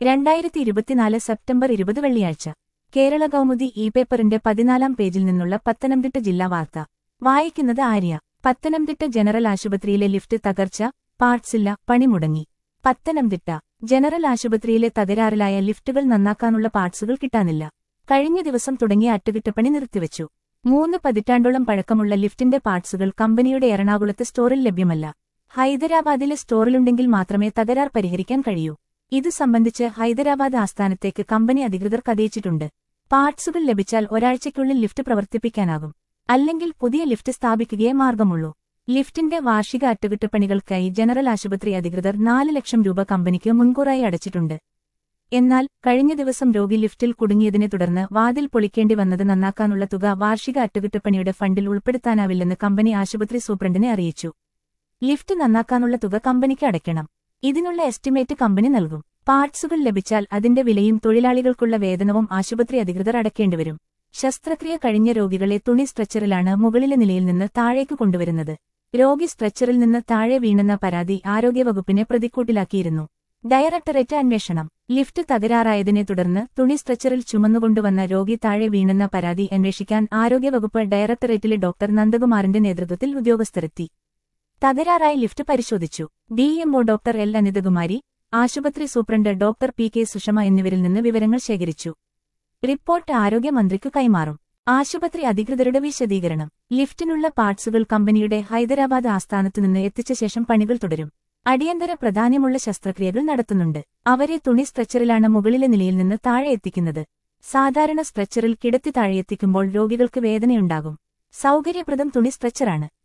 രണ്ടായിരത്തി ഇരുപത്തിനാല് സെപ്റ്റംബർ ഇരുപത് വെള്ളിയാഴ്ച കേരള കൗമുദി ഇ പേപ്പറിന്റെ പതിനാലാം പേജിൽ നിന്നുള്ള പത്തനംതിട്ട ജില്ലാ വാർത്ത വായിക്കുന്നത് ആര്യ പത്തനംതിട്ട ജനറൽ ആശുപത്രിയിലെ ലിഫ്റ്റ് തകർച്ച പാർട്സില്ല പണി മുടങ്ങി പത്തനംതിട്ട ജനറൽ ആശുപത്രിയിലെ തകരാറിലായ ലിഫ്റ്റുകൾ നന്നാക്കാനുള്ള പാർട്സുകൾ കിട്ടാനില്ല കഴിഞ്ഞ ദിവസം തുടങ്ങിയ അറ്റകുറ്റപ്പണി നിർത്തിവച്ചു മൂന്ന് പതിറ്റാണ്ടോളം പഴക്കമുള്ള ലിഫ്റ്റിന്റെ പാർട്സുകൾ കമ്പനിയുടെ എറണാകുളത്ത് സ്റ്റോറിൽ ലഭ്യമല്ല ഹൈദരാബാദിലെ സ്റ്റോറിലുണ്ടെങ്കിൽ മാത്രമേ തകരാർ പരിഹരിക്കാൻ കഴിയൂ ഇത് സംബന്ധിച്ച് ഹൈദരാബാദ് ആസ്ഥാനത്തേക്ക് കമ്പനി അധികൃതർ കഥയിച്ചിട്ടുണ്ട് പാർട്സുകൾ ലഭിച്ചാൽ ഒരാഴ്ചയ്ക്കുള്ളിൽ ലിഫ്റ്റ് പ്രവർത്തിപ്പിക്കാനാകും അല്ലെങ്കിൽ പുതിയ ലിഫ്റ്റ് സ്ഥാപിക്കുകയേ മാർഗമുള്ളൂ ലിഫ്റ്റിന്റെ വാർഷിക അറ്റകുറ്റപ്പണികൾക്കായി ജനറൽ ആശുപത്രി അധികൃതർ നാല് ലക്ഷം രൂപ കമ്പനിക്ക് മുൻകൂറായി അടച്ചിട്ടുണ്ട് എന്നാൽ കഴിഞ്ഞ ദിവസം രോഗി ലിഫ്റ്റിൽ കുടുങ്ങിയതിനെ തുടർന്ന് വാതിൽ പൊളിക്കേണ്ടി വന്നത് നന്നാക്കാനുള്ള തുക വാർഷിക അറ്റകുറ്റപ്പണിയുടെ ഫണ്ടിൽ ഉൾപ്പെടുത്താനാവില്ലെന്ന് കമ്പനി ആശുപത്രി സൂപ്രണ്ടിനെ അറിയിച്ചു ലിഫ്റ്റ് നന്നാക്കാനുള്ള തുക കമ്പനിക്ക് അടയ്ക്കണം ഇതിനുള്ള എസ്റ്റിമേറ്റ് കമ്പനി നൽകും പാർട്സുകൾ ലഭിച്ചാൽ അതിന്റെ വിലയും തൊഴിലാളികൾക്കുള്ള വേതനവും ആശുപത്രി അധികൃതർ അടയ്ക്കേണ്ടിവരും ശസ്ത്രക്രിയ കഴിഞ്ഞ രോഗികളെ തുണി സ്ട്രെച്ചറിലാണ് മുകളിലെ നിലയിൽ നിന്ന് താഴേക്ക് കൊണ്ടുവരുന്നത് രോഗി സ്ട്രെച്ചറിൽ നിന്ന് താഴെ വീണെന്ന പരാതി ആരോഗ്യവകുപ്പിനെ പ്രതിക്കൂട്ടിലാക്കിയിരുന്നു ഡയറക്ടറേറ്റ് അന്വേഷണം ലിഫ്റ്റ് തകരാറായതിനെ തുടർന്ന് തുണി സ്ട്രെച്ചറിൽ ചുമന്നുകൊണ്ടുവന്ന രോഗി താഴെ വീണെന്ന പരാതി അന്വേഷിക്കാൻ ആരോഗ്യവകുപ്പ് ഡയറക്ടറേറ്റിലെ ഡോക്ടർ നന്ദകുമാറിന്റെ നേതൃത്വത്തിൽ ഉദ്യോഗസ്ഥരെത്തി തകരാറായി ലിഫ്റ്റ് പരിശോധിച്ചു ഡിഎംഒ ഡോക്ടർ എൽ അനിതകുമാരി ആശുപത്രി superintendent doctor P K Sushama എന്നിവരിൽ നിന്ന് വിവരങ്ങൾ ശേഖരിച്ചു റിപ്പോർട്ട് ആരോഗ്യമന്ത്രിക്ക് കൈമാറും ആശുപത്രി അധികൃതരുടെ വിശദീകരണം ലിഫ്റ്റിനുള്ള പാർട്സുകൾ കമ്പനിയുടെ ഹൈദരാബാദ് ആസ്ഥാനത്തുനിന്ന് എത്തിച്ച ശേഷം പണികൾ തുടരും അടിയന്തര പ്രാധാന്യമുള്ള ശസ്ത്രക്രിയകൾ നടത്തുന്നുണ്ട് അവരെ തുണി സ്ട്രെച്ചറിലാണ് മുകളിലെ നിലയിൽ നിന്ന് താഴെ എത്തിക്കുന്നത് സാധാരണ സ്ട്രെച്ചറിൽ കിടത്തി താഴെയെത്തിക്കുമ്പോൾ രോഗികൾക്ക് വേദനയുണ്ടാകും സൗകര്യപ്രദം തുണി സ്ട്രെച്ചറാണ്